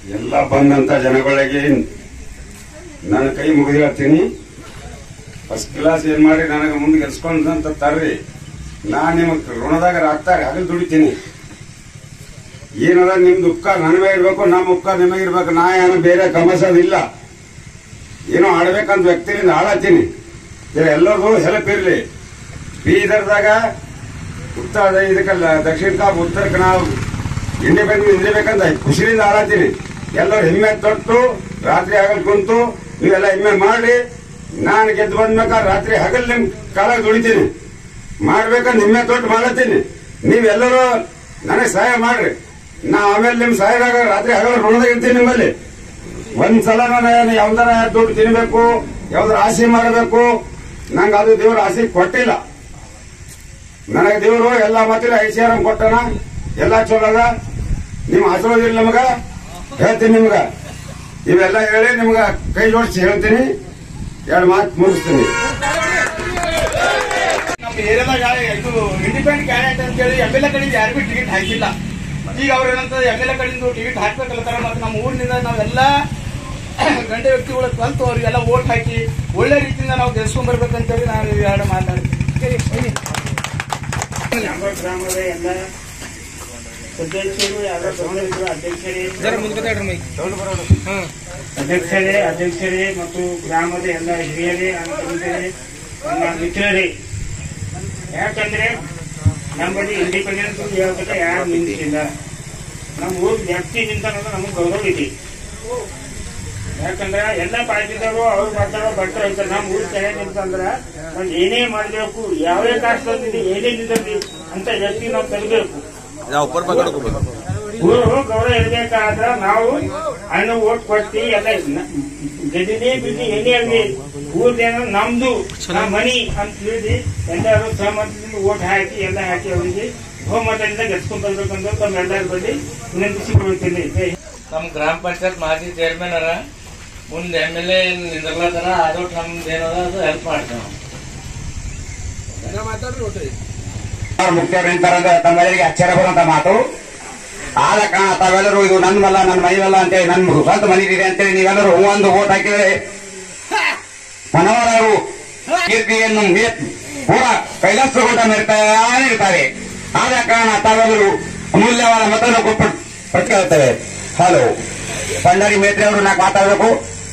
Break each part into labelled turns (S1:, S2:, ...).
S1: ಎಲ್ಲ ಬಂದಂತ ಜನಗಳಿಗೆ ನನ್ನ ಕೈ ಮುಗಿದು ಹೇಳ್ತೀನಿ ಫಸ್ಟ್ ಕ್ಲಾಸ್ ಏನ್ ಮಾಡಿ ನನಗೆ ಮುಂದೆ ಗೆಲ್ಸ್ಕೊಂಡಂತ ತರ್ರಿ ನಾನ್ ನಿಮಗೆ ಋಣದಾಗ ರಾಕ್ತಾರೆ ಹಗಲು ದುಡಿತೀನಿ ಏನದ ನಿಮ್ದು ಉಪಕಾರ ನನಗೆ ಇರ್ಬೇಕು ನಮ್ಮ ಉಪಕಾರ ನಿಮಗೆ ಇರ್ಬೇಕು ನಾ ಏನು ಬೇರೆ ಗಮನಿಸೋದಿಲ್ಲ ಏನೋ ಆಡ್ಬೇಕಂತ ವ್ಯಕ್ತಿಯಿಂದ ಆಡತ್ತೀನಿ ಎಲ್ಲರಿಗೂ ಹೆಲ್ಪ್ ಇರ್ಲಿ ಬೀದರ್ದಾಗ ಉತ್ತರ ಇದಕ್ಕಲ್ಲ ದಕ್ಷಿಣಕ್ಕ ಉತ್ತರಕ್ಕೆ ನಾವು ಇಂಡಿಪೆಂಡೆಂಟ್ ನಿಲ್ಬೇಕಂತ ಖುಷಿಯಿಂದ ಆಡತ್ತೀನಿ ಎಲ್ಲರೂ ಹೆಮ್ಮೆ ತೊಟ್ಟು ರಾತ್ರಿ ಹಗಲ್ ಕುಂತು ನೀವೆಲ್ಲ ಹೆಮ್ಮೆ ಮಾಡಿ ನಾನು ಗೆದ್ದು ಬಂದ್ಬೇಕಾದ್ರೆ ರಾತ್ರಿ ಹಗಲ್ ನಿಮ್ ಕಾಲ ದುಡಿತೀನಿ ಮಾಡ್ಬೇಕಂತ ಹೆಮ್ಮೆ ತೊಟ್ಟು ಮಾಡತ್ತೀನಿ ನೀವೆಲ್ಲರೂ ನನಗೆ ಸಹಾಯ ಮಾಡ್ರಿ ನಾ ಆಮೇಲೆ ನಿಮ್ ಸಹಾಯದಾಗ ರಾತ್ರಿ ಹಗಲು ಋಣದಾಗ ಇರ್ತೀನಿ ನಿಮ್ಮಲ್ಲಿ ಒಂದ್ಸಲ ನಾನು ಯಾವ್ದಾರ ದುಡ್ಡು ತಿನ್ಬೇಕು ಯಾವ್ದಾರ ಆಸೆ ಮಾಡಬೇಕು ನಂಗೆ ಅದು ದೇವ್ರ ಆಸೆ ಕೊಟ್ಟಿಲ್ಲ ನನಗೆ ದೇವರು ಎಲ್ಲ ಮತ್ತಿಲ್ಲ ಐಶ್ವರ್ಯ ಕೊಟ್ಟನ ಎಲ್ಲ ಚಲೋ ಅದ ನಿಮ್ ಆಶೀರ್ವಾದ ಇಲ್ಲ ನಮಗ ಹೇಳ್ತೀನಿ ನಿಮ್ಗ ಇವೆಲ್ಲ ಹೇಳಿ ನಿಮ್ಗ ಕೈ ಜೋಡಿಸಿ ಹೇಳ್ತೀನಿ ಎರಡು ಮಾತು ಮುಗಿಸ್ತೀನಿ
S2: ನಮ್ಮ ಏರಿಯಾದಾಗ ಇದು ಇಂಡಿಪೆಂಡೆಂಟ್ ಕ್ಯಾಂಡಿಡೇಟ್ ಅಂತ ಹೇಳಿ ಎಮ್ ಎಲ್ ಎ ಕಡೆಯಿಂದ ಯಾರಿಗೂ ಟಿಕೆಟ್ ಹಾಕಿಲ್ಲ ಈಗ ಅವ್ರು ಏನಂತ ಎಮ್ ಎಲ್ ಎ ಕಡೆಯಿಂದ ಟಿಕೆಟ್ ಹಾಕ್ಬೇಕಲ್ಲತ್ತಾರ ಮತ್ತೆ ನಮ್ಮ ಊರಿನಿಂದ ನಾವೆಲ್ಲ ಗಂಡ ವ್ಯಕ್ತಿಗಳು ಕಲ್ತು ಅವ್ರಿಗೆಲ್ಲ ಓಟ್ ಹಾಕಿ ಒಳ್ಳೆ ರೀತಿಯಿಂದ ನಾವು ಗೆಲ್ಸ್ಕೊಂಡ್ ಬರ್ಬೇಕಂತೇಳಿ ನಾನು ಈ ಎರಡು ಮಾತಾಡ್ತೀನಿ
S3: ನಮ್ಮ ಗ್ರಾಮದ ಎಲ್ಲ ಸದಸ್ಯರು ಯಾರು ತಗೊಂಡಿದ್ರು ಅಧ್ಯಕ್ಷರೇ ಅಧ್ಯಕ್ಷರೇ ಅಧ್ಯಕ್ಷರೇ ಮತ್ತು ಗ್ರಾಮದ ಎಲ್ಲ ಹಿರಿಯರೇ ಅಂತಂದರೆ ನಮ್ಮ ಮಿತ್ರರೇ ಯಾಕಂದ್ರೆ ನಮ್ಮಲ್ಲಿ ಇಂಡಿಪೆಂಡೆನ್ಸ್ ಹೇಳ್ಬೇಕ ಯಾರು ನಿಂತಿಲ್ಲ ನಮ್ಮ ಊರ್ ವ್ಯಕ್ತಿ ನಿಂತ ನಮಗೆ ಗೌರವ ಇದೆ ಯಾಕಂದ್ರೆ ಎಲ್ಲ ಪಾರ್ಟಿದವರು ಅವ್ರು ಬರ್ತಾರೋ ಬರ್ತಾರೋ ಅಂತ ನಮ್ಮ ಊರ್ ಕಡೆ ನಿಂತಂದ್ರ ನಾವ್ ಏನೇ ಮಾಡ್ಬೇಕು ಯಾವೇ ಕಾಸ್ಟ್ ಬಂದಿದೆ ಏನೇ ನಿಂತೈತಿ ಅಂತ ವ್ಯಕ್ತಿ ನಾವು ತರಬೇಕು ಊರು ಗೌರವ ಇರ್ಬೇಕಾದ್ರ ನಾವು ಹಣ ಓಟ್ ಕೊಟ್ಟು ಎಲ್ಲ ಗದಿನೇ ಬಿದ್ದು ಏನೇ ಆಗಲಿ ಊರ್ದೇನೋ ನಮ್ದು ನಮ್ಮ ಮನಿ ಅಂತ ಹೇಳಿ ಎಲ್ಲರೂ ಸಹಮತದಿಂದ ಓಟ್ ಹಾಕಿ ಎಲ್ಲ ಹಾಕಿ ಅವರಿಗೆ ಬಹುಮತದಿಂದ ಗೆಲ್ಸ್ಕೊಂಡ್ ಬರ್ಬೇಕಂತ ತಮ್ಮೆಲ್ಲರ ಬಳಿ ವಿನಂತಿಸಿಕೊಳ್ತೀನಿ ಜೈ ಹಿಂದ್.
S4: ನಮ್ಮ ಗ್ರಾಮ ಪಂಚಾಯತ್ ಮಾಜಿ ಚೇರ್ಮನ್ ಅರ ಮುಂದೆ ಎಮ್ ಎಲ್ ಎ ನಿಂದಿರ್ಲತ್ತಾರ ಅದು ನಮ್ದು ಏನದ ಅದು ಹೆಲ್ಪ್ ಮಾಡ್ತೇವೆ ನಾವು
S1: ಮುಖ್ಯರು ನಿಂತಾರಂದ್ರೆ ತಮ್ಮೆಲ್ಲರಿಗೆ ಆಶ್ಚರ್ಯ ಬರುವಂತ ಮಾತು ಆದ ಕಾರಣ ತಾವೆಲ್ಲರೂ ಇದು ನನ್ನ ಮಲ್ಲ ನನ್ನ ಮೈವಲ್ಲ ಅಂತೇಳಿ ನನ್ನ ಸ್ವಂತ ಮನೆ ಇದೆ ಅಂತೇಳಿ ನೀವೆಲ್ಲರೂ ಹೂ ಒಂದು ಓಟ್ ಹಾಕಿದ್ರೆ ಮನೋಹರರು ಕೀರ್ತಿಯನ್ನು ಮೇ- ಪೂರ ಕೈಲಾಸಗೊಂಡ ಮೆರಿತಾನೇ ಇರ್ತಾರೆ ಆದ ಕಾರಣ ತಾವೆಲ್ಲರೂ ಅಮೂಲ್ಯವಾದ ಮತವನ್ನು ಕೊಟ್ಟು ಪಟ್ಕೊಳ್ತೇವೆ ಹಲೋ ಭಂಡಾರಿ ಮೇತ್ರಿ ಅವರು ನಾಲ್ಕು ಮಾತಾಡಬೇಕು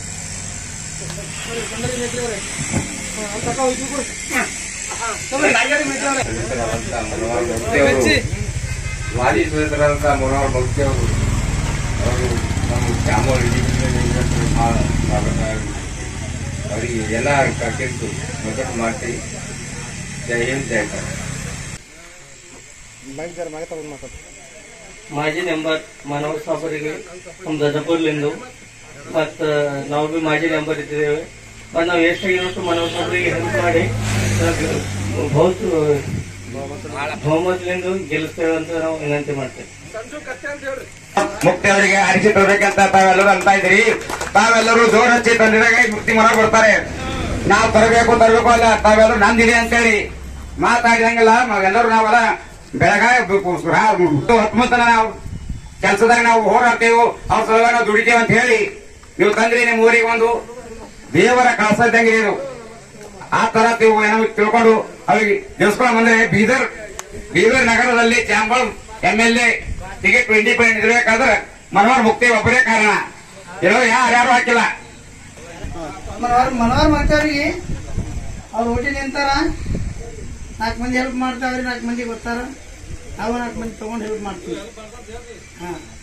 S5: ಮಾಜಿ ಸದಸ್ಯರಾದಂಥ ಮನೋಹರ್ ಭಕ್ತಿ ಅವರು ಅವರು ನಮ್ಮ ಚಾಮರಾಜ ಅವರಿಗೆ ಎಲ್ಲ ಕರ್ಕೊಂಡು ಮಗಟ್ಟು ಮಾಡ್ತೀವಿ ಜೈ ಹಿಂದ್ ಜೈ ಕರ್ನಾಟಕ
S4: ಮಾಜಿ ನಂಬರ್ ಮನೋಹರ್ ಸಾಬರಿಗೆ ನಮ್ಮ ದಜಪುರ್ಲಿಂದು ಮತ್ತು ನಾವು ಬಿ ಮಾಜಿ ನಂಬರ್ ಇದ್ದೇವೆ ಮತ್ತು ನಾವು ಎಷ್ಟಾಗಿರೋಷ್ಟು ಮನೋಹರ್ ಸಾಬರಿಗೆ ಹೆಲ್ಪ್ ಮಾಡಿ ಬಹುತ್ ಬಹುಮತಲಿಂದ ಗೆಲ್ಲಿಸ್ತೇವೆ ಅಂತ ನಾವು ವಿನಂತಿ ಮಾಡ್ತೇವೆ
S1: ಮುಕ್ತಿಯವರಿಗೆ ಆರಿಸಿ ತರಬೇಕಂತ ತಾವೆಲ್ಲರೂ ಅಂತ ಇದ್ರಿ ತಾವೆಲ್ಲರೂ ಜೋರ್ ಹಚ್ಚಿ ತಂದಿದಾಗ ಮುಕ್ತಿ ಮರ ಬರ್ತಾರೆ ನಾವು ತರಬೇಕು ತರಬೇಕು ಅಲ್ಲ ತಾವೆಲ್ಲರೂ ನಂದಿದೆ ಅಂತೇಳಿ ಮಾತಾಡಿದಂಗಿಲ್ಲ ನಾವೆಲ್ಲರೂ ನಾವೆಲ್ಲ ಬೆಳಗಾವಿ ಹತ್ತೊಂಬತ್ತನ ನಾವು ಕೆಲಸದಾಗ ನಾವು ಹೋರಾಡ್ತೇವೆ ಅವ್ರ ಸಲುವಾಗಿ ನಾವು ದುಡಿತೇವೆ ಅಂತ ಹೇಳಿ ನೀವು ತಂದ್ರಿ ನಿಮ್ಮ ಊರಿಗೆ ಒಂದು ದೇವರ ಕಳಸ ಇದ್ದಂಗೆ ಇದು ಆ ತರ ನೀವು ಏನೋ ತಿಳ್ಕೊಂಡು ಅವ್ರಿಗೆ ಗೆಲ್ಸ್ಕೊಂಡು ಬಂದ್ರೆ ಬೀದರ್ ಬೀದರ್ ನಗರದಲ್ಲಿ ಚಾಂಬಲ್ M L A ticket independent ಇರ್ಬೇಕಾದ್ರೆ ಮನೋಹರ್ ಮುಕ್ತಿ ಒಬ್ಬರೇ ಕಾರಣ ಎಲ್ಲೋ ಯಾರ್ಯಾರು ಹಾಕಿಲ್ಲ
S6: ಮನೋಹರ್ ಮನೋಹರ್ ಮಾಡ್ತಾವ್ರಿಗೆ ಅವ್ರು ಓಟಿ ನಿಂತಾರ ನಾಲ್ಕು ಮಂದಿ ಹೆಲ್ಪ್ ಮಾಡ್ತಾವ್ರಿ ನಾಲ್ಕು ಮಂದಿ ಗೊತ್ತಾರ ನಾವು ನಾಲ್ಕು ಮಂದಿ ತಗೊಂಡು ಹೆಲ್ಪ್ ಮಾಡ್ತೀವಿ ಹಾ